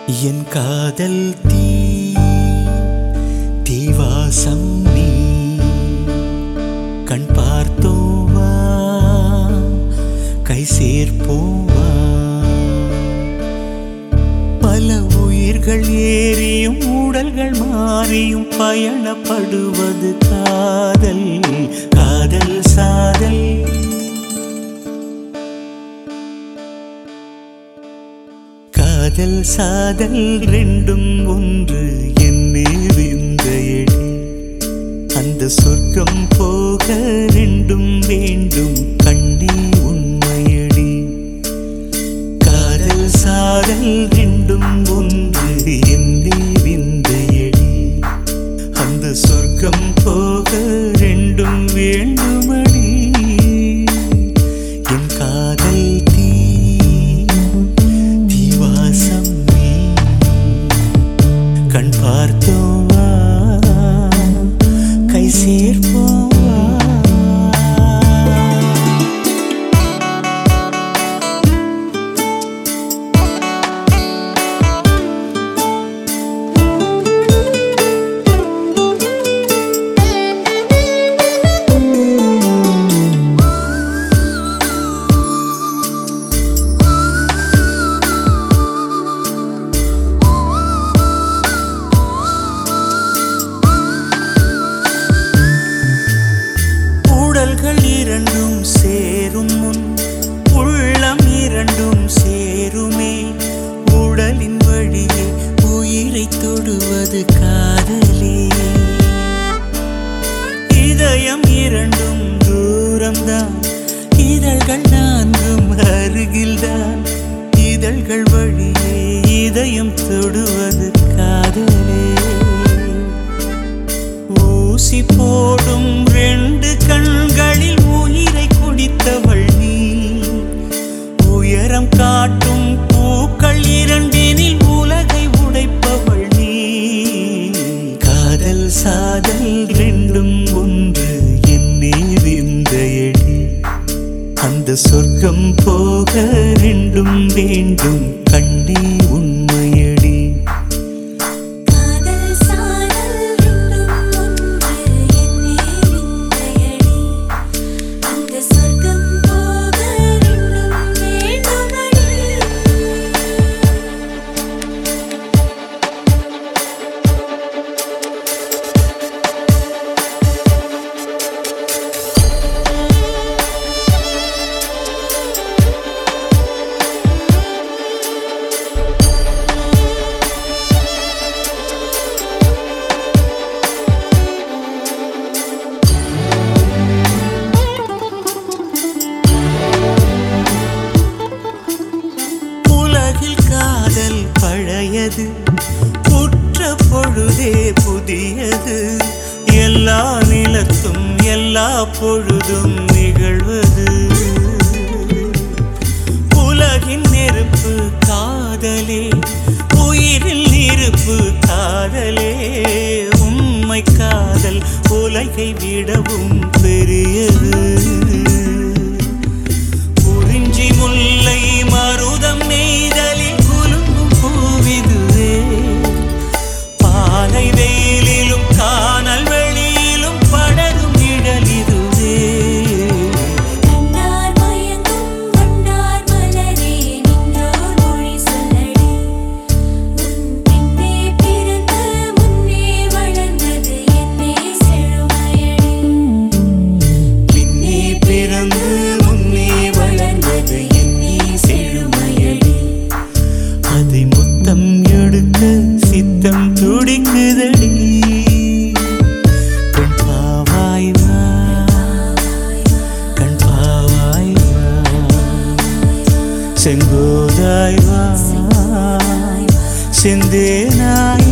என் காதல் தீ தீவாசம் நீ கண் பார்த்தோவா கை சேர்ப்போவா பல உயிர்கள் ஏறியும் உடல்கள் மாறியும் பயணப்படுவது காதல் காதல் சாதல் காதல் சாதல் ரெண்டும் ஒன்று என்னே விந்தையடி அந்த சொர்க்கம் போக ரெண்டும் வேண்டும் கண்ணே உண்மையடி காதல் சாதல் ரெண்டும் ஒன்று என்னே விந்தையடி அந்த சொர்க்கம் போக ரெண்டும் வேண்டுமடி என் காதல் தீ தீவாசம் நீ கண் பார்த்தோவா கை சேர்ப்போவா உடல்கள் இரண்டும் சேரும் முன் உள்ளம் இரண்டும் சேருமே உடலின் வழியே உயிரை தொடுவது காதலே இதயம் இரண்டும் தூரம்தான் இதழ்கள் நான்கும் அருகில்தான் இதழ்கள் வழியே இதயம் தொடுவது காதலே ஊசி போடும் ரெண்டு கண்களில் உயிரை குடித்தவள் நீ உயரம் காட்டும் பூக்கள் இரண்டினில் உலகை உடைப்பவள் நீ காதல் சாதல் ரெண்டும் ஒன்று என்னே விந்தையடி அந்த சொர்க்கம் போக ரெண்டும் வேண்டும் கண்ணே உண்மையடி காதல் சாதல் ரெண்டும் ஒன்று என்னே விந்தையடி அந்த சொர்க்கம் போக ரெண்டும் வேண்டுமடி உலகில் காதல் பழையது உற்ற பொழுதே புதியது எல்லா நிலத்தும் எல்லா பொழுதும் நிகழ்வது உலகின் நெருப்பு காதலே உயிரில் இருப்பு காதலே உண்மை காதல் உலகை விடவும் பெரியது குறிஞ்சி முல்லை மருதம் நெய்தலில் குலுங்கும் பூவிதுவே பாலை வெயிலிலும் காணல் வெளியிலும் படரும் நிழலிதுவே கண்ணார் மயங்கும் வண்டார் மலரே நின்றோர் மொழி சொல்லடி உன் பின்னே பிறந்து முன்னே வளர்ந்தது என்னே செழுமையடி பின்னே பிறந்து முன்னே வளர்ந்தது என்னே செழுமையடி அதை முத்தம் எடுக்க சித்தம் துடிக்குதடி கண் பாவாய் வா கண் பாவாய் வா செங்கோதாய் வா செந்தேனாய்